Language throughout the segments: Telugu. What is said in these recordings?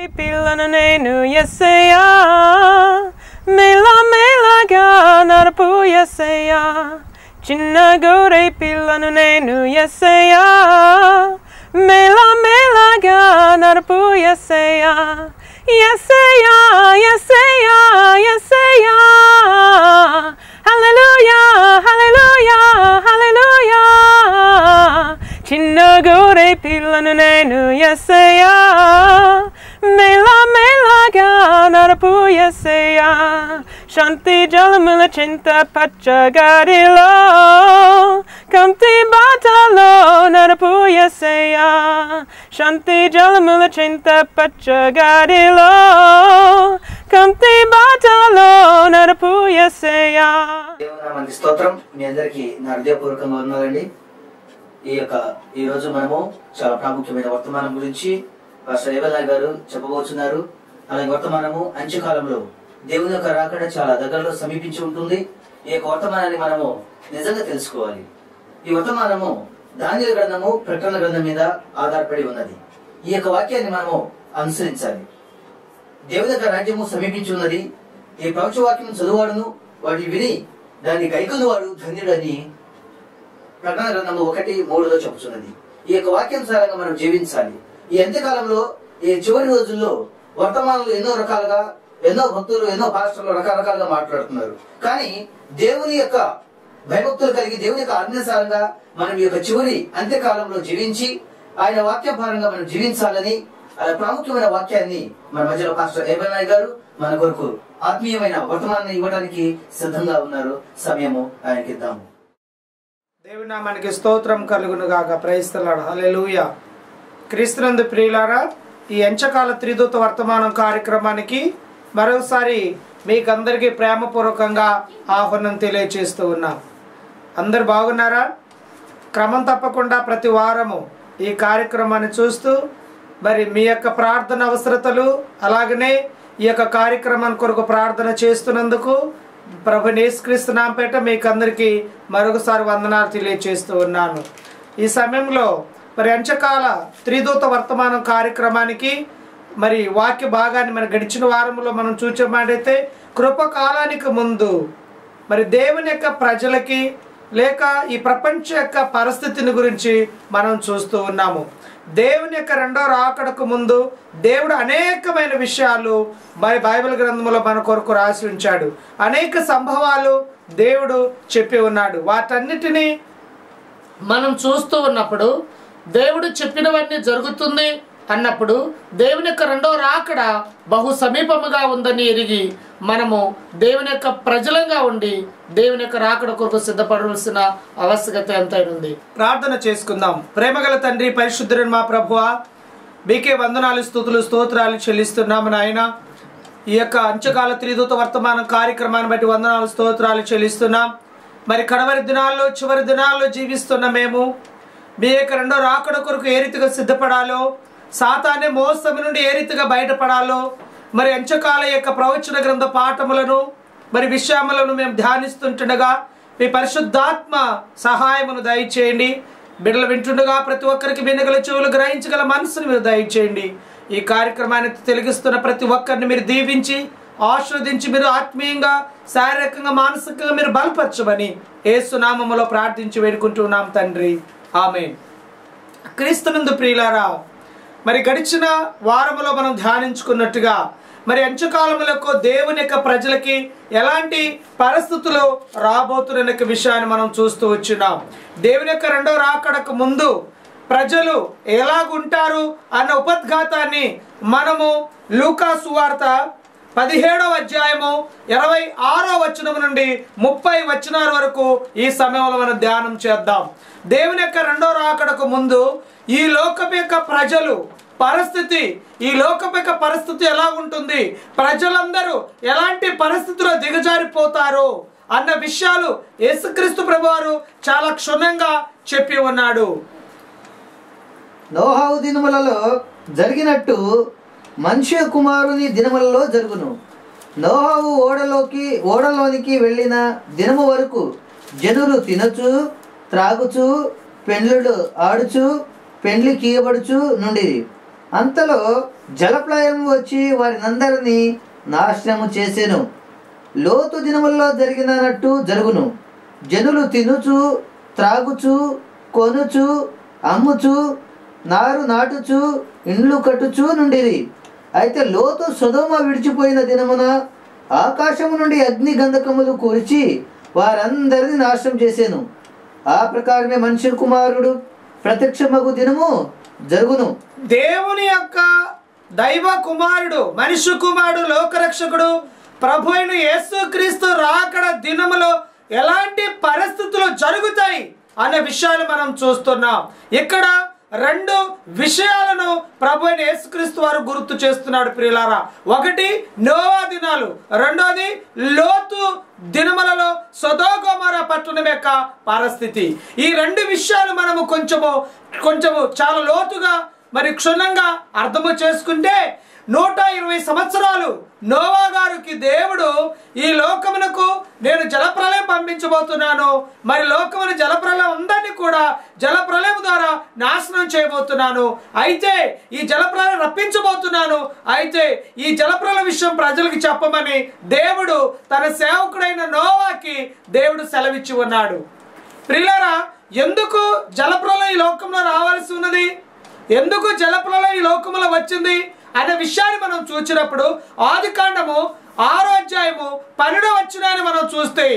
పిల్లను నేను ఎస్సయ్యా మెల్ల మెల్లగా నడుపు ఎస్సయ్యా చిన్న గోరై పిల్లను నేను ఎస్సయ్యా మెల్ల మెల్లగా నడుపు ఎస్సయ్యా ఎస్సయ్యా ఎస్సయ్యా ఎస్సయ్యా హల్లెలూయా హల్లెలూయా హల్లెలూయా చిన్న గోరై పిల్లను నేను ఎస్సయ్యా మెల్ల మెల్లగా నడుపు ఎస్సయ్యా శాంతి జలముల చింత పచ్చగారిలో కంటి బాటలో నడుపు ఎస్సయ్యా శాంతి జలముల చింత పచ్చగారిలో కంటి బాటలో నడుపు ఎస్సయ్యా దేవునామానికి స్తోత్రం మీ అందరికి నా హృదయపూర్వకంగా ఉన్నారండి ఈ యొక్క ఈ రోజు మనము చాలా ప్రాముఖ్యమైన వర్తమానం గురించి పాస్టర్ రేవల్లాయ్ గారు చెప్పబోతున్నారు అలాగే వర్తమానము అంత్యకాలంలో దేవుని యొక్క రాకడ చాలా దగ్గరలో సమీపించి ఉంటుంది ఈ యొక్క వర్తమానాన్ని మనము నిజంగా తెలుసుకోవాలి ఈ వర్తమానము ధాన్యాల గ్రంథము ప్రకటన గ్రంథం మీద ఆధారపడి ఉన్నది ఈ యొక్క వాక్యాన్ని మనము అనుసరించాలి దేవుని యొక్క రాజ్యము సమీపించి ఉన్నది ఈ ప్రపంచ వాక్యం చదువువాడును వాటి విని దాన్ని గైకొనువాడు ధన్యుడని ప్రకటన గ్రంథము ఒకటి మూడులో చెబుతున్నది ఈ యొక్క వాక్యానుసారంగా మనం జీవించాలి ఈ అంత్యకాలంలో ఈ చివరి రోజుల్లో వర్తమానంలో ఎన్నో రకాలుగా ఎన్నో భక్తులు ఎన్నో పాస్టర్లు రకరకాలుగా మాట్లాడుతున్నారు కానీ దేవుని యొక్క భయభక్తులు కలిగి దేవుని యొక్క ఆజ్ఞానుసారంగా మనం ఈ యొక్క చివరి అంత్యకాలంలో జీవించి ఆయన వాక్యభారంగా మనం జీవించాలని ఆ ప్రాముఖ్యమైన వాక్యాన్ని మన మధ్యలో పాస్టర్ ఏబనాయ్ గారు మన కొరకు ఆత్మీయమైన వర్తమానాన్ని ఇవ్వడానికి సిద్ధంగా ఉన్నారు సమయము ఆయనకి ఇద్దాము దేవుని నామానికి స్తోత్రం కలుగును గాక ప్రయస్తలాడు హల్లెలూయ క్రీస్తునందు ప్రియులారా ఈ ఎంచకాల త్రిదూత వర్తమానం కార్యక్రమానికి మరోసారి మీకందరికీ ప్రేమపూర్వకంగా ఆహ్వానం తెలియచేస్తూ ఉన్నాం అందరు బాగున్నారా క్రమం తప్పకుండా ప్రతి వారము ఈ కార్యక్రమాన్ని చూస్తూ మరి మీ యొక్క ప్రార్థన అవసరతలు అలాగనే ఈ యొక్క కార్యక్రమాన్ని కొరకు ప్రార్థన చేస్తున్నందుకు ప్రభు నేస్క్రీస్తు నాంపేట మీకు అందరికీ మరొకసారి వందనాలు తెలియచేస్తూ ఉన్నాను ఈ సమయంలో మరి అంచకాల త్రిదూత వర్తమానం కార్యక్రమానికి మరి వాక్య భాగాన్ని మన గడిచిన వారంలో మనం చూచమాడైతే కృపకాలానికి ముందు మరి దేవుని యొక్క ప్రజలకి లేక ఈ ప్రపంచ యొక్క పరిస్థితిని గురించి మనం చూస్తూ ఉన్నాము దేవుని యొక్క రెండో రాకడకు ముందు దేవుడు అనేకమైన విషయాలు మరి బైబిల్ గ్రంథంలో మన కొరకు రాసి ఉంచాడు అనేక సంభవాలు దేవుడు చెప్పి ఉన్నాడు వాటన్నిటినీ మనం చూస్తూ ఉన్నప్పుడు దేవుడు చెప్పినవన్నీ జరుగుతుంది అన్నప్పుడు దేవుని యొక్క రెండో రాకడ బహు సమీపముగా ఉందని ఎరిగి మనము దేవుని యొక్క ప్రజలంగా ఉండి దేవుని యొక్క రాకడ కొరకు సిద్ధపడవలసిన ఆవశ్యకత ఎంతైనా ఉంది ప్రార్థన చేసుకుందాం ప్రేమగల తండ్రి పరిశుద్ధుని మా ప్రభువ మీకే వందనాలు స్థుతులు స్తోత్రాలు చెల్లిస్తున్నాము నాయన ఈ యొక్క అంచకాల త్రిదూత వర్తమానం కార్యక్రమాన్ని బట్టి వందనాలు స్తోత్రాలు చెల్లిస్తున్నాం మరి కడవరి దినాల్లో చివరి దినాల్లో జీవిస్తున్న మేము మీ యొక్క రెండో రాకడ కొరకు ఏ రీతిగా సిద్ధపడాలో సాతానే మోసము నుండి ఏ రీతిగా బయటపడాలో మరి అంచకాల యొక్క ప్రవచన గ్రంథ పాఠములను మరి విషయములను మేము ధ్యానిస్తుంటుండగా మీ పరిశుద్ధాత్మ సహాయమును దయచేయండి బిడ్డలు వింటుండగా ప్రతి ఒక్కరికి వినగల చెవులు గ్రహించగల మనసును మీరు దయచేయండి ఈ కార్యక్రమాన్ని తెలిగిస్తున్న ప్రతి ఒక్కరిని మీరు దీవించి ఆస్వాదించి మీరు ఆత్మీయంగా శారీరకంగా మానసికంగా మీరు బలపరచమని ఏసునామములో ప్రార్థించి వేడుకుంటున్నాం తండ్రి ఆమె క్రీస్తునందు ప్రియులారా మరి గడిచిన వారములో మనం ధ్యానించుకున్నట్టుగా మరి అంచుకాలములకు దేవుని యొక్క ప్రజలకి ఎలాంటి పరిస్థితులు రాబోతున్న యొక్క విషయాన్ని మనం చూస్తూ వచ్చినాం దేవుని యొక్క రెండో రాకడకు ముందు ప్రజలు ఎలాగుంటారు అన్న ఉపద్ఘాతాన్ని మనము లూకా సువార్త పదిహేడవ అధ్యాయము ఇరవై ఆరో వచనం నుండి ముప్పై వచనాల వరకు ఈ సమయంలో మనం ధ్యానం చేద్దాం దేవుని యొక్క రెండో రాకడకు ముందు ఈ లోకపు యొక్క ప్రజలు పరిస్థితి ఈ లోకపు యొక్క పరిస్థితి ఎలా ఉంటుంది ప్రజలందరూ ఎలాంటి పరిస్థితిలో దిగజారిపోతారు అన్న విషయాలు యేసుక్రీస్తు ప్రభువారు చాలా క్షుణ్ణంగా చెప్పి ఉన్నాడు నోహావు దినములలో జరిగినట్టు మనుష్య కుమారుని దినములలో జరుగును నోహావు ఓడలోకి ఓడలోనికి వెళ్ళిన దినము వరకు జనులు తినచు త్రాగుచు పెండ్లుడు ఆడుచు పెండ్లి కీయబడుచు నుండి అంతలో జలప్రలయం వచ్చి వారినందరినీ నాశనము చేసెను లోతు దినముల్లో జరిగినట్టు జరుగును జనులు తినుచు త్రాగుచు కొనుచు అమ్ముచు నారు నాటుచు ఇండ్లు కట్టుచు నుండిరి అయితే లోతు సుధమ విడిచిపోయిన దినమున ఆకాశము నుండి అగ్ని గంధకములు కూర్చి వారందరిని నాశనం చేశాను ఆ ప్రకారమే మనుష్య కుమారుడు ప్రత్యక్షమగు దినము జరుగును దేవుని యొక్క దైవ కుమారుడు మనిషి కుమారుడు లోకరక్షకుడు ప్రభు అయిన యేసుక్రీస్తు రాకడ దినములో ఎలాంటి పరిస్థితులు జరుగుతాయి అనే విషయాలు మనం చూస్తున్నాం ఇక్కడ రెండు విషయాలను ప్రభు అయిన యేసుక్రీస్తు వారు గుర్తు చేస్తున్నాడు ప్రియులారా ఒకటి నోవా దినాలు రెండోది లోతు దినములలో సొదోగోమర పట్టణం యొక్క పరిస్థితి ఈ రెండు విషయాలు మనము కొంచెము కొంచెము చాలా లోతుగా మరి క్షుణ్ణంగా అర్థము చేసుకుంటే నూట ఇరవై సంవత్సరాలు నోవా గారికి దేవుడు ఈ లోకమునకు నేను జలప్రలయం పంపించబోతున్నాను మరి లోకమున జలప్రలయం అందరినీ కూడా జలప్రలయం ద్వారా నాశనం చేయబోతున్నాను అయితే ఈ జలప్రలయం రప్పించబోతున్నాను అయితే ఈ జలప్రలయ విషయం ప్రజలకు చెప్పమని దేవుడు తన సేవకుడైన నోవాకి దేవుడు సెలవిచ్చి ఉన్నాడు ప్రియులారా ఎందుకు జలప్రలయం ఈ లోకంలో రావాల్సి ఉన్నది ఎందుకు జలప్రలయం ఈ లోకంలో వచ్చింది అనే విషయాన్ని మనం చూసినప్పుడు ఆది కాండము ఆరో అధ్యాయము పన్నెండో వచ్చినాన్ని మనం చూస్తే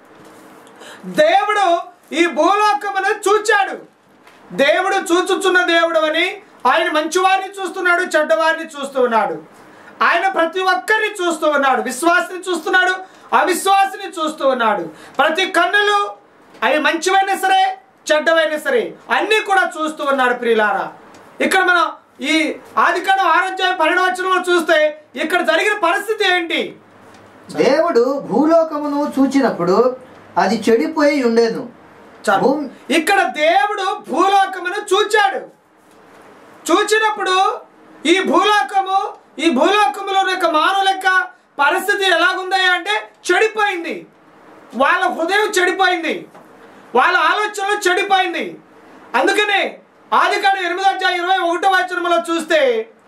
దేవుడు ఈ భూలోకమును చూచాడు దేవుడు చూచుచున్న దేవుడు అని ఆయన మంచివారిని చూస్తున్నాడు చెడ్డవారిని చూస్తూ ఉన్నాడు ఆయన ప్రతి ఒక్కరిని చూస్తూ ఉన్నాడు విశ్వాసిని చూస్తున్నాడు అవిశ్వాసిని చూస్తూ ఉన్నాడు ప్రతి కన్నులు అవి మంచివైనా సరే చెడ్డవైనా సరే అన్నీ కూడా చూస్తూ ఉన్నాడు ప్రియులారా ఇక్కడ మనం ఈ ఆదికాండం ఆరోగ్యం పరిణవచనంలో చూస్తే ఇక్కడ జరిగిన పరిస్థితి ఏంటి దేవుడు భూలోకమును చూచినప్పుడు అది చెడిపోయి ఉండేను చాలు. భూమి- ఇక్కడ దేవుడు భూలోకమును చూచాడు చూచినప్పుడు ఈ భూలోకము ఈ భూలోకములో యొక్క మానవుల యొక్క పరిస్థితి ఎలాగుంది అంటే చెడిపోయింది వాళ్ళ హృదయం చెడిపోయింది వాళ్ళ ఆలోచనలు చెడిపోయింది అందుకనే ఆదికాండం ఎనిమిది అధ్యాయం ఇరవై ఒకటో వచనంలో చూస్తే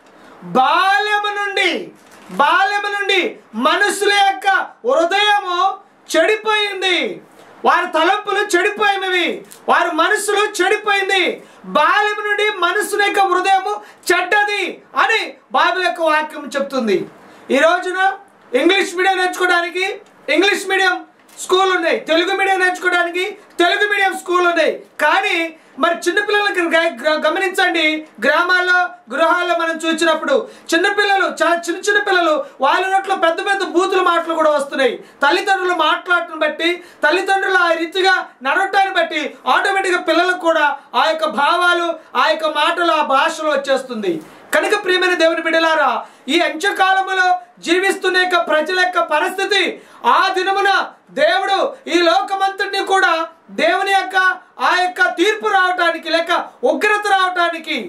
బాల్యము నుండి బాల్యము నుండి మనుషుల యొక్క హృదయము చెడిపోయింది వారి తలంపులు చెడిపోయినవి వారి మనసులు చెడిపోయింది బాల్యం నుండి మనసుల యొక్క హృదయము చెడ్డది అని బైబిల్ యొక్క వాక్యం చెప్తుంది ఈ రోజున ఇంగ్లీష్ మీడియం నేర్చుకోవడానికి ఇంగ్లీష్ మీడియం స్కూల్ ఉన్నాయి తెలుగు మీడియం నేర్చుకోవడానికి తెలుగు మీడియం స్కూల్ ఉన్నాయి కానీ మరి చిన్నపిల్లలకి గ- గ- గమనించండి గ్రామాల్లో గృహాల్లో మనం చూసినప్పుడు చిన్నపిల్లలు చాలా చిన్న చిన్న పిల్లలు వాళ్ళ నోట్లో పెద్ద పెద్ద బూతుల మాటలు కూడా వస్తున్నాయి తల్లిదండ్రులు మాట్లాడటం బట్టి తల్లిదండ్రులు ఆ రీతిగా నడవటాన్ని బట్టి ఆటోమేటిక్గా పిల్లలకు కూడా ఆ యొక్క భావాలు ఆ యొక్క మాటలు ఆ భాషలో వచ్చేస్తుంది కనుక ప్రియమైన దేవుని బిడ్డలారా ఈ అంత్యకాలములో జీవిస్తున్న యొక్క ప్రజల యొక్క పరిస్థితి ఆ దినమున దేవుడు ఈ లోకమంతటిని కూడా దేవుని యొక్క ఆ యొక్క తీర్పు రావటానికి లేక ఉగ్రత రావటానికి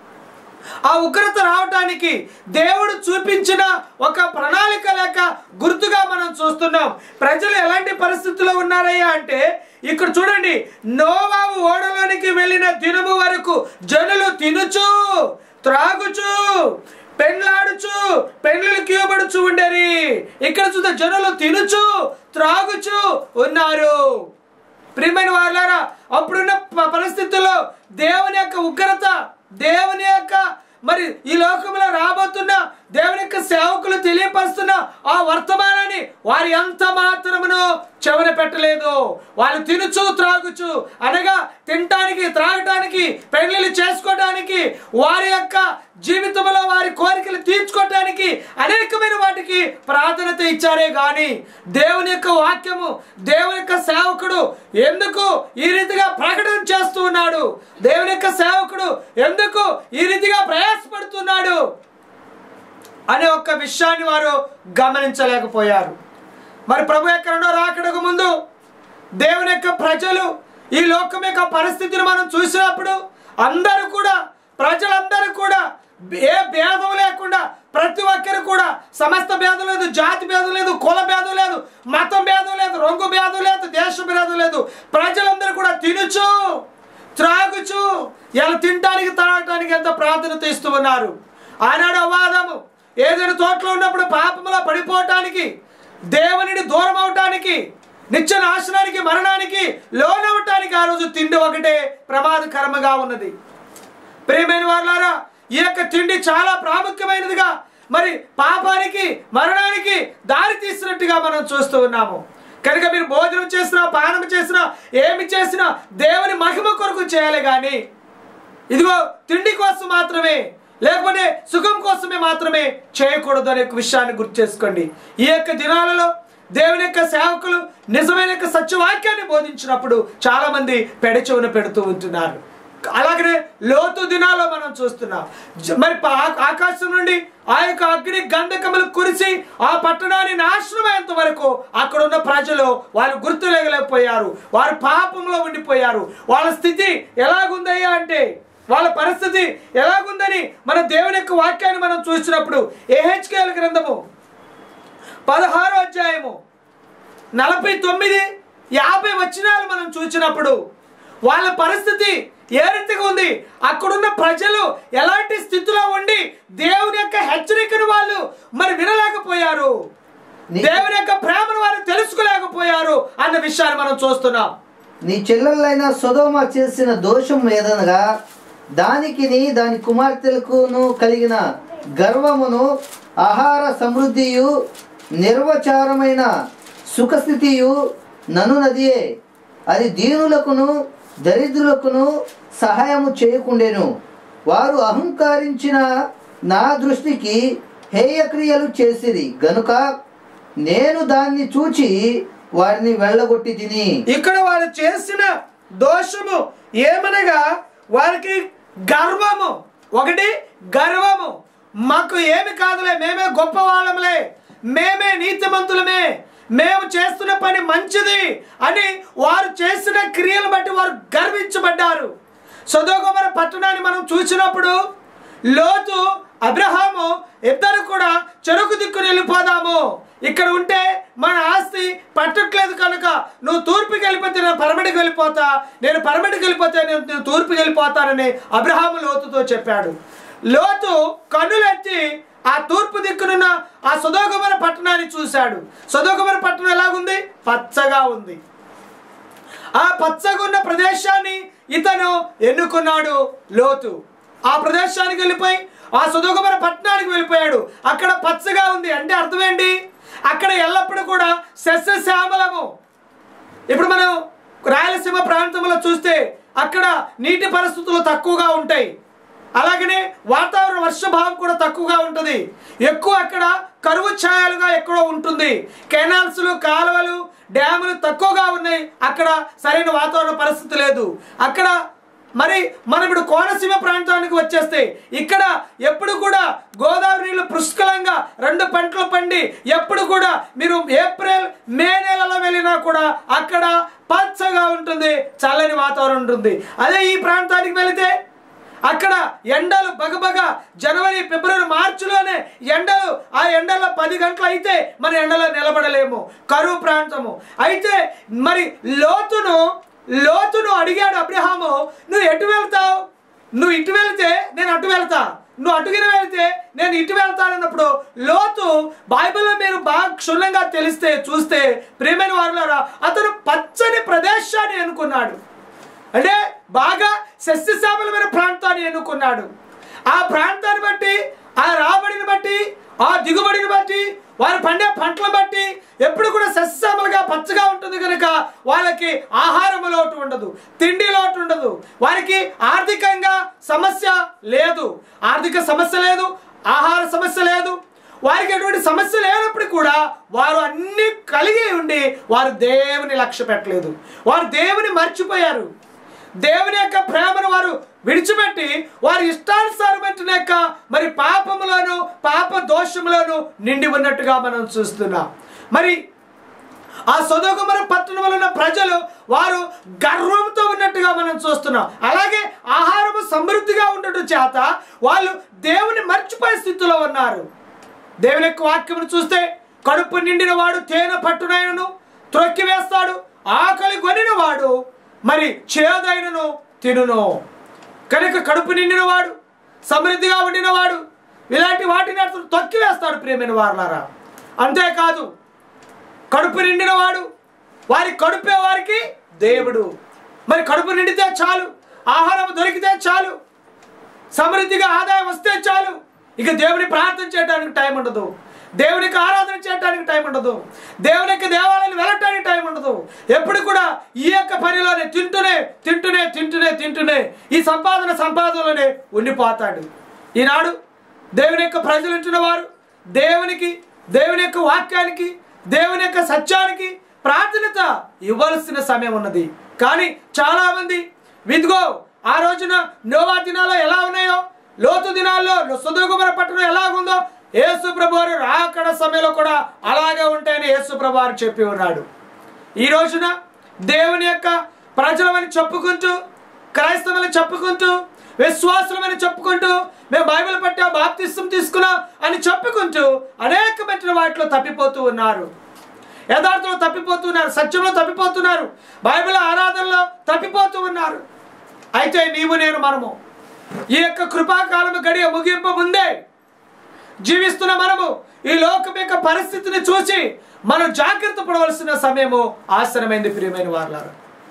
ఆ ఉగ్రత రావటానికి దేవుడు చూపించిన ఒక ప్రణాళిక లేక గుర్తుగా మనం చూస్తున్నాం ప్రజలు ఎలాంటి పరిస్థితుల్లో ఉన్నారయ్యా అంటే ఇక్కడ చూడండి నోవావు ఓడలోనికి వెళ్ళిన దినము వరకు జనులు తినుచు త్రాగుచు పెండ్లాడుచు పెండ్లు కీయబడుచు ఉండేరి ఇక్కడ చూస్తే జనులు తినుచు త్రాగుచు ఉన్నారు ప్రియమైన వాళ్ళారా అప్పుడున్న ప- పరిస్థితుల్లో దేవుని యొక్క ఉగ్రత దేవుని యొక్క మరి ఈ లోకంలో రాబోతున్న దేవుని యొక్క సేవకులు తెలియపరుస్తున్న ఆ వర్తమానాన్ని వారి ఎంత మాత్రమును చెవన పెట్టలేదు వాళ్ళు తినుచు త్రాగుచు అనగా తినటానికి త్రాగటానికి పెళ్లిళ్ళు చేసుకోవడానికి వారి యొక్క జీవితంలో వారి కోరికలు తీర్చుకోవటానికి అనేకమైన వాటికి ప్రాధాన్యత ఇచ్చారే గాని దేవుని యొక్క వాక్యము దేవుని యొక్క సేవకుడు ఎందుకు ఈ రీతిగా ప్రకటన చేస్తూ ఉన్నాడు దేవుని యొక్క సేవకుడు ఎందుకు ఈ రీతిగా ప్రయాసపడుతున్నాడు అనే ఒక్క విషయాన్ని వారు గమనించలేకపోయారు మరి ప్రభు యొక్క రెండో రాకడకు ముందు దేవుని యొక్క ప్రజలు ఈ లోకం యొక్క పరిస్థితిని మనం చూసినప్పుడు అందరూ కూడా ప్రజలందరూ కూడా ఏ భేదం లేకుండా ప్రతి ఒక్కరు కూడా సమస్త భేదం లేదు జాతి భేదం లేదు కుల భేదం లేదు మతం భేదం లేదు రంగు భేదం లేదు దేశ భేదం లేదు ప్రజలందరూ కూడా తినుచు త్రాగుచు ఇలా తినటానికి తాగటానికి ఎంత ప్రాధాన్యత ఇస్తూ ఉన్నారు ఆనాడు అవ్వాదము ఏదైనా తోటలో ఉన్నప్పుడు పాపములో పడిపోవటానికి దేవునిని దూరం అవటానికి నిత్య నాశనానికి మరణానికి లోనవటానికి ఆ రోజు తిండి ఒకటే ప్రమాదకరముగా ఉన్నది ప్రియమైన వాళ్ళారా ఈ యొక్క తిండి చాలా ప్రాముఖ్యమైనదిగా మరి పాపానికి మరణానికి దారి తీసినట్టుగా మనం చూస్తూ ఉన్నాము కనుక మీరు భోజనం చేసినా పానం చేసినా ఏమి చేసినా దేవుని మహిమ కొరకు చేయాలి కానీ ఇదిగో తిండి కోసం మాత్రమే లేకపోతే సుఖం కోసమే మాత్రమే చేయకూడదు అనే విషయాన్ని గుర్తు చేసుకోండి ఈ యొక్క దినాలలో దేవుని యొక్క సేవకులు నిజమైన యొక్క సత్యవాక్యాన్ని బోధించినప్పుడు చాలా మంది పెడచెవున పెడుతూ ఉంటున్నారు అలాగనే లోతు దినాల్లో మనం చూస్తున్నాం జ- మరి పా- ఆకాశం నుండి ఆ యొక్క అగ్ని గంధకములు కురిసి ఆ పట్టణాన్ని నాశనమయ్యేంత వరకు అక్కడ ఉన్న ప్రజలు వాళ్ళు గుర్తులేగలేకపోయారు వారు పాపంలో ఉండిపోయారు వాళ్ళ స్థితి ఎలాగుందయ్యా అంటే వాళ్ళ పరిస్థితి ఎలాగుందని మన దేవుని యొక్క వాక్యాన్ని మనం చూసినప్పుడు ఏహెచ్కేల గ్రంథము పదహారో అధ్యాయము నలభై తొమ్మిది యాభై వచనాలు మనం చూసినప్పుడు వాళ్ళ పరిస్థితి ఏ రీతిగా ఉంది అక్కడున్న ప్రజలు ఎలాంటి స్థితిలో ఉండి దేవుని యొక్క హెచ్చరికను వాళ్ళు మరి వినలేకపోయారు నీ- దేవుని యొక్క ప్రేమను వారు తెలుసుకోలేకపోయారు అన్న విషయాన్ని మనం చూస్తున్నాం నీ చెల్లెలైన సొదోమ చేసిన దోషం ఏదనగా దానికిని దాని కుమార్తెలకును కలిగిన గర్వమును ఆహార సమృద్ధియు నిర్వచారమైన సుఖస్థితియు ననునదియే అది దీనులకును దరిద్రులకును సహాయము చేయకుండెను వారు అహంకరించిన నా దృష్టికి హేయక్రియలు చేసిరి గనుక నేను దాన్ని చూచి వారిని వెళ్ళగొట్టి తిని ఇక్కడ వారు చేసిన దోషము ఏమనగా వారికి గర్వము ఒకటి గర్వము మాకు ఏమి కాదులే మేమే గొప్ప వాళ్ళములే మేమే నీతిమంతులమే మేము చేస్తున్న పని మంచిది అని వారు చేసిన క్రియలు బట్టి వారు గర్వించబడ్డారు సొదోగమర పట్టణాన్ని మనం చూసినప్పుడు లోతు అబ్రహాము ఇద్దరు కూడా చెరుకు దిక్కుని వెళ్ళిపోదాము ఇక్కడ ఉంటే మన ఆస్తి పట్టట్లేదు కనుక నువ్వు తూర్పుకి వెళ్ళిపోతే నేను పరమడికి వెళ్ళిపోతా నేను పరమడికి వెళ్ళిపోతే నేను నేను తూర్పుకి వెళ్ళిపోతానని అబ్రహాము లోతుతో చెప్పాడు లోతు కన్నులెత్తి ఆ తూర్పు దిక్కునున్న ఆ సుధోగమర పట్టణాన్ని చూశాడు సుధోగమర పట్టణం ఎలాగుంది పచ్చగా ఉంది ఆ పచ్చగున్న ప్రదేశాన్ని ఇతను ఎన్నుకున్నాడు లోతు ఆ ప్రదేశానికి వెళ్ళిపోయి ఆ సుధుగమర పట్టణానికి వెళ్ళిపోయాడు అక్కడ పచ్చగా ఉంది అంటే అర్థం ఏంటి అక్కడ ఎల్లప్పుడూ కూడా సస్యశ్యామలము ఇప్పుడు మనం రాయలసీమ ప్రాంతంలో చూస్తే అక్కడ నీటి పరిస్థితులు తక్కువగా ఉంటాయి అలాగనే వాతావరణ వర్షభావం కూడా తక్కువగా ఉంటుంది ఎక్కువ అక్కడ కరువు ఛాయలుగా ఎక్కడో ఉంటుంది కెనాల్స్లు కాలువలు డ్యాములు తక్కువగా ఉన్నాయి అక్కడ సరైన వాతావరణ పరిస్థితి లేదు అక్కడ మరి మనం ఇప్పుడు కోనసీమ ప్రాంతానికి వచ్చేస్తే ఇక్కడ ఎప్పుడు కూడా గోదావరి నీళ్లు పుష్కలంగా రెండు పంటలు పండి ఎప్పుడు కూడా మీరు ఏప్రిల్ మే నెలలో వెళ్ళినా కూడా అక్కడ పచ్చగా ఉంటుంది చల్లని వాతావరణం ఉంటుంది అదే ఈ ప్రాంతానికి వెళితే అక్కడ ఎండలు బగబగ జనవరి ఫిబ్రవరి మార్చిలోనే ఎండలు ఆ ఎండలో పది గంటలు అయితే మన ఎండలో నిలబడలేము కరువు ప్రాంతము అయితే మరి లోతును లోతును అడిగాడు అబ్రహాము నువ్వు ఎటు వెళ్తావు నువ్వు ఇటు వెళ్తే నేను అటు వెళ్తా నువ్వు అటుగిన వెళ్తే నేను ఇటు వెళ్తానన్నప్పుడు లోతు బైబిల్లో మీరు బాగా క్షుణ్ణంగా తెలిస్తే చూస్తే ప్రియమైన వారులారా అతను పచ్చని ప్రదేశాన్ని ఎన్నుకున్నాడు అంటే బాగా సస్యశ్యామలమైన ప్రాంతాన్ని ఎన్నుకున్నాడు ఆ ప్రాంతాన్ని బట్టి ఆ రాబడిని బట్టి ఆ దిగుబడిని బట్టి వారు పండే పంటలు బట్టి ఎప్పుడు కూడా సస్యశ్యామలుగా పచ్చగా ఉంటుంది కనుక వాళ్ళకి ఆహారం లోటు ఉండదు తిండి లోటు ఉండదు వారికి ఆర్థికంగా సమస్య లేదు ఆర్థిక సమస్య లేదు ఆహార సమస్య లేదు వారికి ఎటువంటి సమస్య లేనప్పుడు కూడా వారు అన్ని కలిగి ఉండి వారు దేవుని లక్ష్య పెట్టలేదు వారు దేవుని మర్చిపోయారు దేవుని యొక్క ప్రేమను వారు విడిచిపెట్టి వారి ఇష్టానుసారమైన యొక్క మరి పాపములోను పాప దోషములోను నిండి ఉన్నట్టుగా మనం చూస్తున్నాం మరి ఆ సొదోగుమర పట్టణంలో ఉన్న ప్రజలు వారు గర్వంతో ఉన్నట్టుగా మనం చూస్తున్నాం అలాగే ఆహారము సమృద్ధిగా ఉండటం చేత వాళ్ళు దేవుని మర్చిపోయే స్థితిలో ఉన్నారు దేవుని యొక్క వాక్యమును చూస్తే కడుపు నిండిన వాడు తేనె పట్టునైనను త్రొక్కి వేస్తాడు ఆకలి కొనిన వాడు మరి చేదైనను తినును కనుక కడుపు నిండిన వాడు సమృద్ధిగా ఉండిన వాడు ఇలాంటి వాటిని అతను తొక్కివేస్తాడు ప్రియమైన వారులారా అంతేకాదు కడుపు నిండిన వాడు వారి కడుపే వారికి దేవుడు మరి కడుపు నిండితే చాలు ఆహారం దొరికితే చాలు సమృద్ధిగా ఆదాయం వస్తే చాలు ఇక దేవుని ప్రార్థన చేయడానికి టైం ఉండదు దేవునికి ఆరాధన చేయడానికి టైం ఉండదు దేవునికి దేవాలయాలు వెళ్ళటానికి టైం ఉండదు ఎప్పుడు కూడా ఈ యొక్క పనిలోనే తింటూనే తింటూనే తింటూనే తింటూనే ఈ సంపాదన సంపాదనలోనే ఉండిపోతాడు ఈనాడు దేవుని యొక్క ప్రజలు ఉంటున్న వారు దేవునికి దేవుని యొక్క వాక్యానికి దేవుని యొక్క సత్యానికి ప్రాధాన్యత ఇవ్వాల్సిన సమయం ఉన్నది కానీ చాలా మంది విదిగో ఆ రోజున నోవా దినాల్లో ఎలా ఉన్నాయో లోతు దినాల్లో సుధుగుమర పట్టణం ఎలాగుందో యేసు ప్రభువారు రాకడ సమయంలో కూడా అలాగే ఉంటాయని యేసు ప్రభువారు చెప్పి ఉన్నాడు ఈ రోజున దేవుని యొక్క ప్రజలమని చెప్పుకుంటూ క్రైస్తవులని చెప్పుకుంటూ విశ్వాసులమని చెప్పుకుంటూ మేము బైబిల్ పట్టాం బాప్తిస్తం తీసుకున్నాం అని చెప్పుకుంటూ అనేకమైన వాటిలో తప్పిపోతూ ఉన్నారు యథార్థంలో తప్పిపోతున్నారు సత్యంలో తప్పిపోతున్నారు బైబిల్ ఆరాధనలో తప్పిపోతూ ఉన్నారు అయితే నీవు నేను మనము ఈ యొక్క కృపాకాలము గడియ ముగింపు ముందే జీవిస్తున్న మనము ఈ లోకం యొక్క పరిస్థితిని చూసి మనం జాగ్రత్త పడవలసిన సమయము ఆసనమైంది ప్రియమైన వారులారు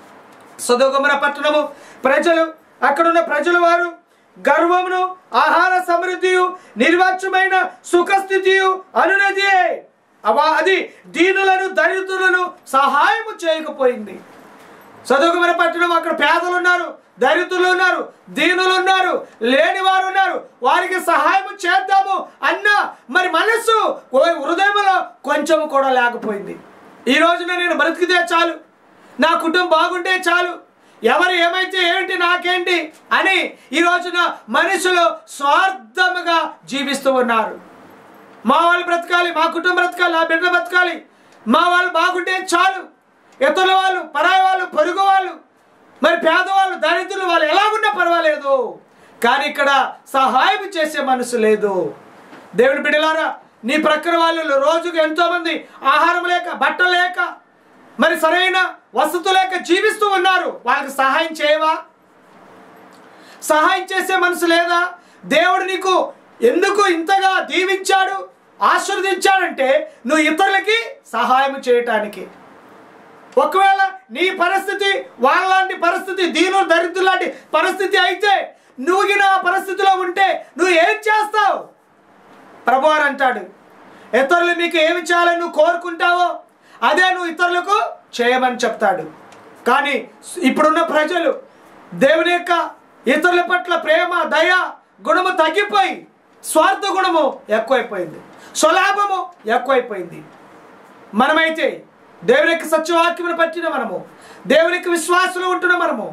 సదోగమన పట్టణము ప్రజలు అక్కడున్న ప్రజల వారు గర్వమును ఆహార సమృద్ధియు నిర్వాచ్యమైన సుఖస్థితియు అనునదియే అవా అది దీనులను దరిద్రులను సహాయము చేయకపోయింది చదువుకుమన పట్టణం అక్కడ పేదలు ఉన్నారు దరిద్రులు ఉన్నారు దీనులు ఉన్నారు లేని వారు ఉన్నారు వారికి సహాయం చేద్దాము అన్న మరి మనస్సు ఓ హృదయంలో కొంచెం కూడా లేకపోయింది ఈ రోజున నేను బ్రతికితే చాలు నా కుటుంబం బాగుంటే చాలు ఎవరు ఏమైతే ఏంటి నాకేంటి అని ఈ రోజున మనుషులు స్వార్థముగా జీవిస్తూ ఉన్నారు మా వాళ్ళు బ్రతకాలి మా కుటుంబం బ్రతకాలి నా బిడ్డ బ్రతకాలి మా వాళ్ళు బాగుంటే చాలు ఇతరుల వాళ్ళు పరాయి వాళ్ళు పొరుగు వాళ్ళు మరి పేదవాళ్ళు దరిద్రులు వాళ్ళు ఎలాగున్నా పర్వాలేదు కానీ ఇక్కడ సహాయం చేసే మనసు లేదు దేవుని బిడ్డలారా నీ ప్రక్కన వాళ్ళు రోజుకు ఎంతో మంది ఆహారం లేక బట్టలు లేక మరి సరైన వసతు లేక జీవిస్తూ ఉన్నారు వాళ్ళకి సహాయం చేయవా సహాయం చేసే మనసు లేదా దేవుడు నీకు ఎందుకు ఇంతగా దీవించాడు ఆశీర్వదించాడంటే నువ్వు ఇతరులకి సహాయం చేయటానికి ఒకవేళ నీ పరిస్థితి వాళ్ళలాంటి పరిస్థితి దీను దరిద్రులు లాంటి పరిస్థితి అయితే నువ్వు నా పరిస్థితిలో ఉంటే నువ్వు ఏం చేస్తావు ప్రభువారు అంటాడు ఇతరులు మీకు ఏమి చేయాలని నువ్వు కోరుకుంటావో అదే నువ్వు ఇతరులకు చేయమని చెప్తాడు కానీ ఇప్పుడున్న ప్రజలు దేవుని యొక్క ఇతరుల పట్ల ప్రేమ దయ గుణము తగ్గిపోయి స్వార్థ గుణము ఎక్కువైపోయింది స్వలాభము ఎక్కువైపోయింది మనమైతే దేవుని యొక్క సత్యవాక్యమును పట్టిన మనము దేవుని యొక్క విశ్వాసులు ఉంటున్న మనము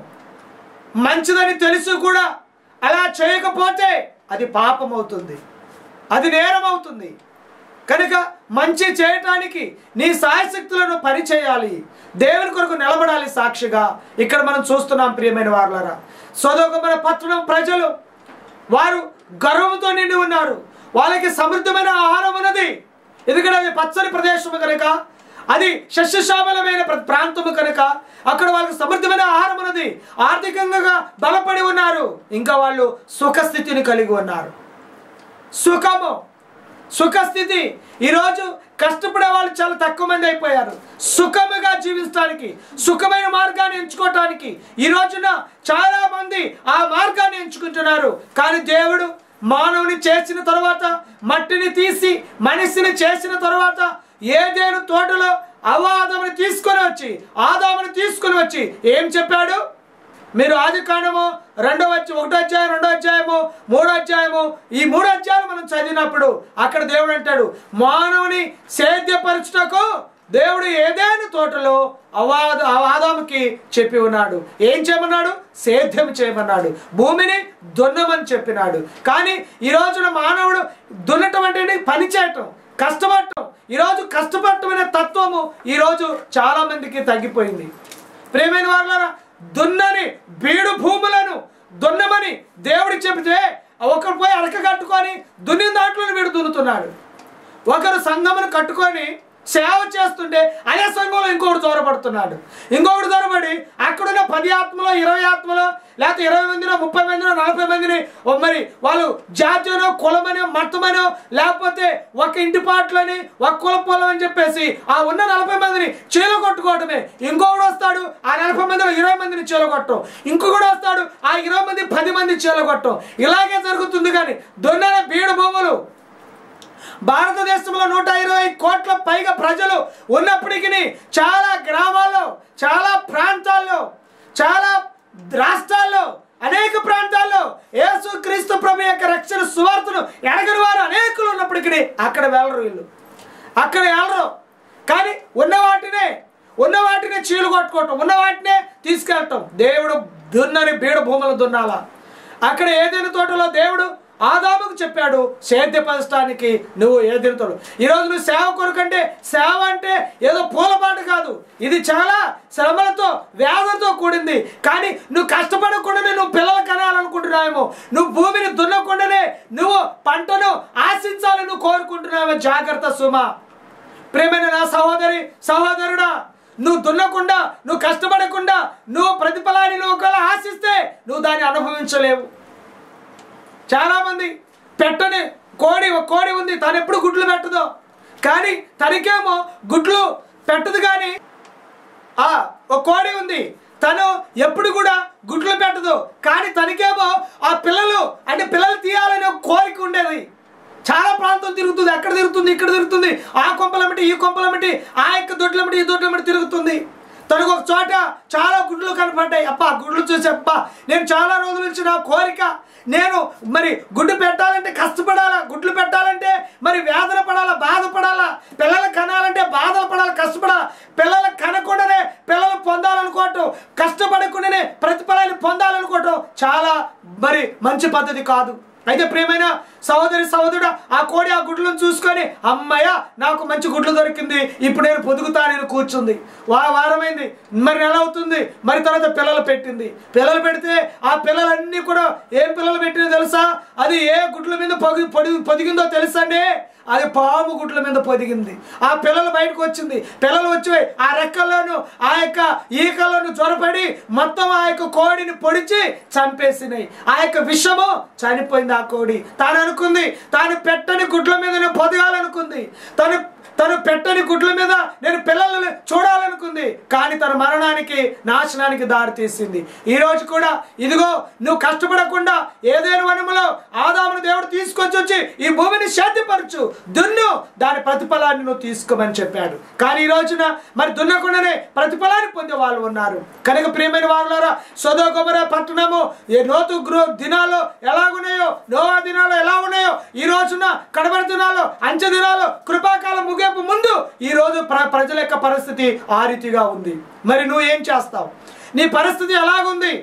మంచిదని తెలుసు కూడా అలా చేయకపోతే అది పాపం అవుతుంది అది నేరం అవుతుంది కనుక మంచి చేయటానికి నీ సాయశక్తులను పని చేయాలి దేవుని కొరకు నిలబడాలి సాక్షిగా ఇక్కడ మనం చూస్తున్నాం ప్రియమైన వారులారా సోదోగమన పట్టణం ప్రజలు వారు గర్వంతో నిండి ఉన్నారు వాళ్ళకి సమృద్ధమైన ఆహారం ఉన్నది ఎందుకంటే అది పచ్చని ప్రదేశము కనుక అది సస్యశ్యామలమైన ప్ర- ప్రాంతము కనుక అక్కడ వాళ్ళకి సమృద్ధమైన ఆహారం ఉన్నది ఆర్థికంగా బలపడి ఉన్నారు ఇంకా వాళ్ళు సుఖస్థితిని కలిగి ఉన్నారు సుఖము సుఖస్థితి ఈరోజు కష్టపడే వాళ్ళు చాలా తక్కువ మంది అయిపోయారు సుఖముగా జీవించడానికి సుఖమైన మార్గాన్ని ఎంచుకోవటానికి ఈ రోజున చాలా మంది ఆ మార్గాన్ని ఎంచుకుంటున్నారు కానీ దేవుడు మానవుని చేసిన తర్వాత మట్టిని తీసి మనిషిని చేసిన తర్వాత ఏదేను తోటలో అవాదముని తీసుకొని వచ్చి ఆదాముని తీసుకొని వచ్చి ఏం చెప్పాడు మీరు ఆది కాండము రెండో వచ్చి ఒకటో అధ్యాయం రెండో అధ్యాయము మూడో అధ్యాయము ఈ మూడో అధ్యాయాలు మనం చదివినప్పుడు అక్కడ దేవుడు అంటాడు మానవుని సేద్యపరచుటకు దేవుడు ఏదైనా తోటలో అవాద ఆదాముకి చెప్పి ఉన్నాడు ఏం చేయమన్నాడు సేద్యం చేయమన్నాడు భూమిని దున్నమని చెప్పినాడు కానీ ఈ రోజున మానవుడు దున్నటం అంటే ఏంటి? పని చేయటం కష్టపడటం ఈరోజు కష్టపడటం అనే తత్వము ఈరోజు చాలా మందికి తగ్గిపోయింది ప్రేమైన వాళ్ళరా దున్నని బీడు భూములను దున్నమని దేవుడు చెబితే ఒకరు పోయి అరక కట్టుకొని దున్నిన దాంట్లో వీడు దున్నుతున్నాడు ఒకరు సంఘమును కట్టుకొని సేవ చేస్తుంటే అదే సంఘంలో ఇంకొకటి దూరపడుతున్నాడు ఇంకొకటి దూరపడి అక్కడున్న పది ఆత్మలో ఇరవై ఆత్మలో లేకపోతే ఇరవై మందినో ముప్పై మందినో నలభై మందిని ఓ మరి వాళ్ళు జాతీయనో కులమనో మతమనో లేకపోతే ఒక ఇంటి పాటలని ఒక కుల పొలం అని చెప్పేసి ఆ ఉన్న నలభై మందిని చీల కొట్టుకోవటమే ఇంకొకడు వస్తాడు ఆ నలభై మందిలో ఇరవై మందిని చీల కొట్టం ఇంకొకడు వస్తాడు ఆ ఇరవై మంది పది మంది చీల కొట్టం ఇలాగే జరుగుతుంది కానీ దొన్నెల బీడు భూములు భారతదేశంలో నూట ఇరవై కోట్ల పైగా ప్రజలు ఉన్నప్పటికీ చాలా గ్రామాల్లో చాలా ప్రాంతాల్లో చాలా రాష్ట్రాల్లో అనేక ప్రాంతాల్లో యేసు క్రీస్తు ప్రభు యొక్క రక్షణ సువార్తను ఎరగని వారు అనేకులు ఉన్నప్పటికీ అక్కడ వెళ్ళరు వీళ్ళు అక్కడ వెళ్ళరు కానీ ఉన్న వాటినే ఉన్న వాటినే చీలు కొట్టుకోవటం ఉన్న వాటినే తీసుకెళ్ళటం దేవుడు దున్నని బీడ భూములు దున్నాలా అక్కడ ఏదైనా తోటలో దేవుడు ఆదాముకు చెప్పాడు సేద్యపరచడానికి నువ్వు ఏదైనా తోడు ఈరోజు నువ్వు సేవ కొరకంటే సేవ అంటే ఏదో పూలపాట కాదు ఇది చాలా శ్రమలతో వ్యాధులతో కూడింది కానీ నువ్వు కష్టపడకుండానే నువ్వు పిల్లలు కనాలనుకుంటున్నావేమో నువ్వు భూమిని దున్నకుండానే నువ్వు పంటను ఆశించాలని నువ్వు కోరుకుంటున్నావేమో జాగ్రత్త సుమా ప్రేమైన నా సహోదరి సహోదరుడా నువ్వు దున్నకుండా నువ్వు కష్టపడకుండా నువ్వు ప్రతిఫలాన్ని నువ్వు ఒకవేళ ఆశిస్తే నువ్వు దాన్ని అనుభవించలేవు చాలా మంది పెట్టని కోడి ఒక కోడి ఉంది తను ఎప్పుడు గుడ్లు పెట్టదో కానీ తనకేమో గుడ్లు పెట్టదు కానీ ఆ ఒక కోడి ఉంది తను ఎప్పుడు కూడా గుడ్లు పెట్టదు కానీ తనకేమో ఆ పిల్లలు అంటే పిల్లలు తీయాలనే ఒక కోరిక ఉండేది చాలా ప్రాంతం తిరుగుతుంది అక్కడ తిరుగుతుంది ఇక్కడ తిరుగుతుంది ఆ కొంపలమిటి ఈ కొంపలమిటి ఆ యొక్క దొడ్లమిటి ఈ దొడ్లమిటి తిరుగుతుంది తనకు ఒక చోట చాలా గుడ్లు కనపడ్డాయి అప్ప గుడ్లు చూసి అప్ప నేను చాలా రోజుల నుంచి నా కోరిక నేను మరి గుడ్డు పెట్టాలంటే కష్టపడాలా గుడ్లు పెట్టాలంటే మరి వేదన పడాలా బాధపడాలా పిల్లలు కనాలంటే బాధలు పడాలి కష్టపడాలా పిల్లలు కనకుండానే పిల్లలు పొందాలనుకోవటం కష్టపడకుండానే ప్రతిఫలాన్ని పొందాలనుకోవటం చాలా మరి మంచి పద్ధతి కాదు అయితే ప్రియమైన సహోదరి సహోదరుడు ఆ కోడి ఆ గుడ్లను చూసుకొని అమ్మయ్య నాకు మంచి గుడ్లు దొరికింది ఇప్పుడు నేను పొదుగుతా నేను కూర్చుంది వా వారమైంది మరి నెల అవుతుంది మరి తర్వాత పిల్లలు పెట్టింది పిల్లలు పెడితే ఆ పిల్లలన్నీ కూడా ఏం పిల్లలు పెట్టినో తెలుసా అది ఏ గుడ్ల మీద పొగి పొడి పొదిగిందో తెలుసండి అది పాము గుడ్ల మీద పొదిగింది ఆ పిల్లలు బయటకు వచ్చింది పిల్లలు వచ్చి ఆ రెక్కల్లోను ఆ యొక్క ఈకలను జ్వరపడి మొత్తం ఆ యొక్క కోడిని పొడిచి చంపేసినాయి ఆ యొక్క విషము చనిపోయింది ఆ కోడి తాను అనుకుంది తాను పెట్టని గుడ్ల మీద నేను పొదగాలనుకుంది తను తను పెట్టని గుడ్ల మీద నేను పిల్లలను చూడాలనుకుంది కానీ తన మరణానికి నాశనానికి దారి తీసింది ఈ రోజు కూడా ఇదిగో నువ్వు కష్టపడకుండా ఏదైనా వనములో ఆదామును దేవుడు తీసుకొచ్చి వచ్చి ఈ భూమిని శాంతిపరచు దున్ను దాని ప్రతిఫలాన్ని నువ్వు తీసుకోమని చెప్పాడు కానీ ఈ రోజున మరి దున్నకుండానే ప్రతిఫలాన్ని పొందే వాళ్ళు ఉన్నారు కనుక ప్రియమైన వాళ్ళారా సొదో గొమర పట్టణము ఏ నోతు గృహ దినాలు ఎలాగున్నాయో నోవా దినాలు ఎలా ఉన్నాయో ఈ రోజున కడబడి దినాలు అంచె దినాలు కృపాకాలం ముగింపు ముందు ఈ రోజు ప్ర ప్రజల యొక్క పరిస్థితి ఆ రీతిగా ఉంది మరి నువ్వు ఏం చేస్తావు నీ పరిస్థితి ఎలాగుంది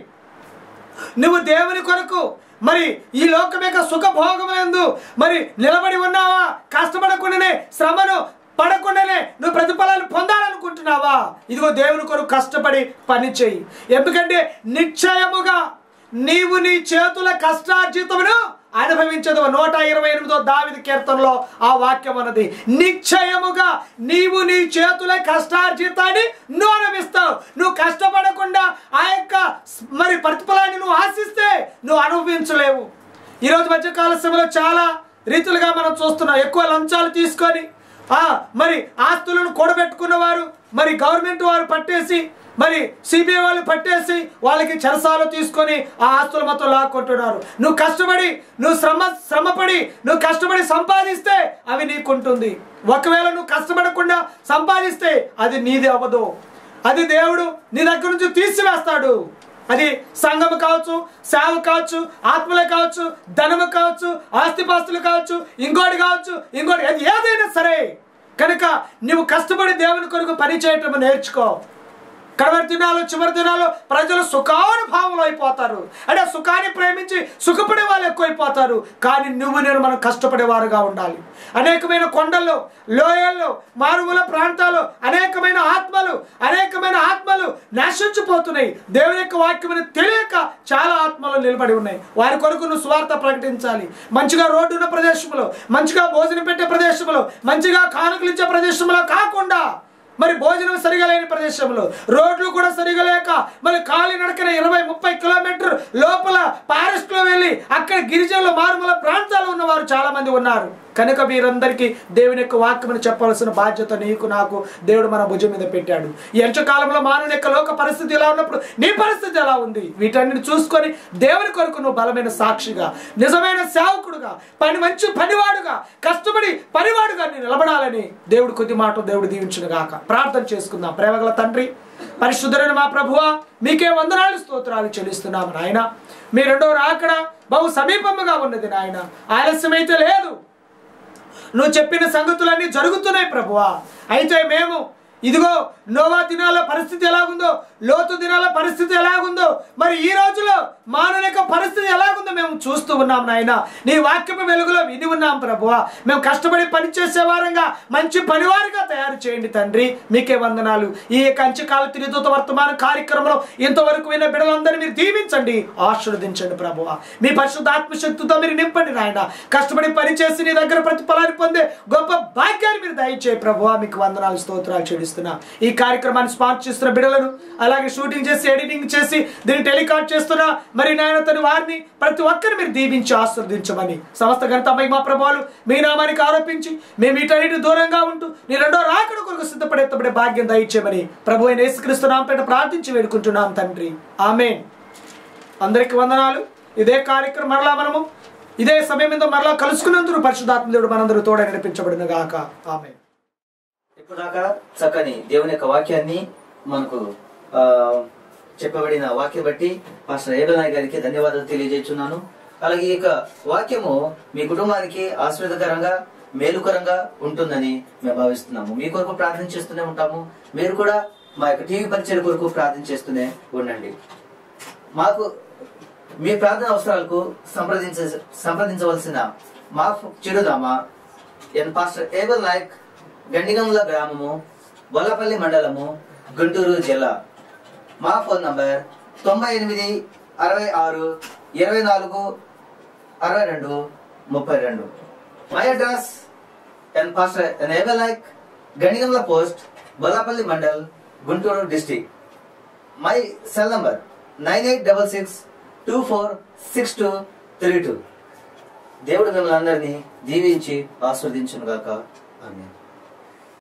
నువ్వు దేవుని కొరకు మరి ఈ లోకం యొక్క సుఖభోగమందు మరి నిలబడి ఉన్నావా కష్టపడకుండానే శ్రమను పడకుండానే నువ్వు ప్రతిఫలాలు పొందాలనుకుంటున్నావా ఇదిగో దేవుని కొరకు కష్టపడి పని చేయి ఎందుకంటే నిశ్చయముగా నీవు నీ చేతుల కష్టార్జితమును అనుభవించదు నూట ఇరవై ఎనిమిదో దావిది కీర్తనలో ఆ వాక్యం అన్నది నిశ్చయముగా నీవు నీ చేతుల కష్టార్జితాన్ని నువ్వు అనుభవిస్తావు నువ్వు కష్టపడకుండా ఆ యొక్క మరి ప్రతిఫలాన్ని నువ్వు ఆశిస్తే నువ్వు అనుభవించలేవు ఈరోజు మధ్యకాల సభలో చాలా రీతులుగా మనం చూస్తున్నాం ఎక్కువ లంచాలు తీసుకొని ఆ మరి ఆస్తులను కూడబెట్టుకున్న వారు మరి గవర్నమెంట్ వారు పట్టేసి మరి సిబిఐ వాళ్ళు పట్టేసి వాళ్ళకి చెరసాలు తీసుకొని ఆ ఆస్తులు మొత్తం లాక్కుంటున్నారు నువ్వు కష్టపడి నువ్వు శ్రమ శ్రమపడి నువ్వు కష్టపడి సంపాదిస్తే అవి నీకుంటుంది ఒకవేళ నువ్వు కష్టపడకుండా సంపాదిస్తే అది నీది అవ్వదు అది దేవుడు నీ దగ్గర నుంచి తీసివేస్తాడు అది సంఘము కావచ్చు సేవ కావచ్చు ఆత్మలే కావచ్చు ధనము కావచ్చు ఆస్తిపాస్తులు కావచ్చు ఇంకోటి కావచ్చు ఇంకోటి అది ఏదైనా సరే కనుక నువ్వు కష్టపడి దేవుని కొరకు పని చేయటం నేర్చుకో కడవరి దినాలు చివరి దినాలు ప్రజలు సుఖానుభావంలో అయిపోతారు అంటే ఆ సుఖాన్ని ప్రేమించి సుఖపడే వాళ్ళు ఎక్కువైపోతారు కానీ నువ్వు నేను మనం కష్టపడేవారుగా ఉండాలి అనేకమైన కొండల్లో లోయల్లో మారుమూల ప్రాంతాలు అనేకమైన ఆత్మలు అనేకమైన ఆత్మలు నశించిపోతున్నాయి దేవుని యొక్క వాక్యమని తెలియక చాలా ఆత్మలు నిలబడి ఉన్నాయి వారి కొరకు నువ్వు స్వార్థ ప్రకటించాలి మంచిగా రోడ్డు ఉన్న ప్రదేశంలో మంచిగా భోజనం పెట్టే ప్రదేశంలో మంచిగా కానుకలు ఇచ్చే ప్రదేశంలో కాకుండా మరి భోజనం సరిగా లేని ప్రదేశంలో రోడ్లు కూడా సరిగా లేక మరి కాలి నడకన ఇరవై ముప్పై కిలోమీటర్ లోపల ఫారెస్ట్ లో వెళ్ళి అక్కడ గిరిజనులు మారుమూల ప్రాంతాలు ఉన్నవారు చాలా మంది ఉన్నారు కనుక వీరందరికీ దేవుని యొక్క వాక్యమని చెప్పవలసిన బాధ్యత నీకు నాకు దేవుడు మన భుజం మీద పెట్టాడు ఈ అంచకాలంలో మానవుని యొక్క లోక పరిస్థితి ఎలా ఉన్నప్పుడు నీ పరిస్థితి ఎలా ఉంది వీటన్నిటిని చూసుకొని దేవుని కొరకు నువ్వు బలమైన సాక్షిగా నిజమైన సేవకుడుగా పని మంచి పనివాడుగా కష్టపడి పనివాడుగా నేను నిలబడాలని దేవుడు కొద్ది మాట దేవుడు దీవించును గాక ప్రార్థన చేసుకుందాం ప్రేమగల తండ్రి పరిశుద్ధుడైన మా ప్రభువ మీకే వందనాలు స్తోత్రాలు చెల్లిస్తున్నాము నాయన మీ రెండో రాకడ బహు సమీపముగా ఉన్నది నాయన ఆలస్యమైతే లేదు నువ్వు చెప్పిన సంగతులన్నీ జరుగుతున్నాయి ప్రభువా అయితే మేము ఇదిగో నోవా దినాల పరిస్థితి ఎలాగుందో లోతు దినాల పరిస్థితి ఎలాగుందో మరి ఈ రోజులో మానవ యొక్క పరిస్థితి ఎలాగుందో మేము చూస్తూ ఉన్నాం నాయన నీ వాక్యపు వెలుగులో విని ఉన్నాం ప్రభువా మేము కష్టపడి పని చేసే వారంగా మంచి పనివారిగా తయారు చేయండి తండ్రి మీకే వందనాలు ఈ యొక్క అంత్యకాల తిరిదూత వర్తమాన కార్యక్రమంలో ఇంతవరకు విన్న బిడ్డలందరినీ మీరు దీవించండి ఆశీర్వదించండి ప్రభువా మీ పరిశుద్ధ ఆత్మశక్తితో మీరు నింపండి నాయన కష్టపడి పని చేసి నీ దగ్గర ప్రతిఫలాన్ని పొందే గొప్ప భాగ్యాన్ని మీరు దయచేయి ప్రభువా మీకు వందనాలు స్తోత్రాలు చెల్లిస్తున్నా ఈ కార్యక్రమాన్ని స్పాన్సర్ చేస్తున్న బిడ్డలను అలాగే షూటింగ్ చేసి ఎడిటింగ్ చేసి దీన్ని టెలికాస్ట్ చేస్తున్న మరి నాయన తన వారిని ప్రతి ఒక్కరిని మీరు దీవించి ఆశీర్వదించమని సమస్త ఘనత మా ప్రభావాలు మీ నామానికి ఆరోపించి మేము వీటన్నిటి దూరంగా ఉంటూ నీ రెండో రాకడ కొరకు సిద్ధపడేత్తపడే భాగ్యం దయచేయమని ప్రభు అయిన యేసుక్రీస్తు నామపేట ప్రార్థించి వేడుకుంటున్నాం తండ్రి ఆమెన్ అందరికి వందనాలు ఇదే కార్యక్రమం మరలా మనము ఇదే సమయం మీద మరలా కలుసుకున్నందుకు పరిశుధాత్మ దేవుడు మనందరూ తోడ నడిపించబడిన గాక ఆమె ఇప్పుడు దాకా చక్కని దేవుని యొక్క వాక్యాన్ని మనకు ఆ, చెప్పబడిన వాక్యం బట్టి మాస్టర్ ఏబనాయ్ గారికి ధన్యవాదాలు తెలియజేస్తున్నాను అలాగే ఈ యొక్క వాక్యము మీ కుటుంబానికి ఆశీర్వదకరంగా మేలుకరంగా ఉంటుందని మేము భావిస్తున్నాము మీ కొరకు ప్రార్థన చేస్తూనే ఉంటాము మీరు కూడా మా యొక్క టీవీ పరిచయం కొరకు ప్రార్థన చేస్తూనే ఉండండి మాకు మీ ప్రార్థన అవసరాలకు సంప్రదించ సంప్రదించవలసిన మా చిరునామా N pastor Abel Nayak Gandigamla గ్రామము బొల్లపల్లి మండలము గుంటూరు జిల్లా మా ఫోన్ నంబర్ తొంభై ఎనిమిది అరవై ఆరు ఇరవై నాలుగు అరవై రెండు ముప్పై రెండు my address N pastor N Abel Nayak Gandigamla post Bollapalli mandal Guntur district my cell number nine eight double six two four six two three two దేవుడు మిమ్మల్ని అందరినీ దీవించి ఆస్వాదించును గాక ఆమె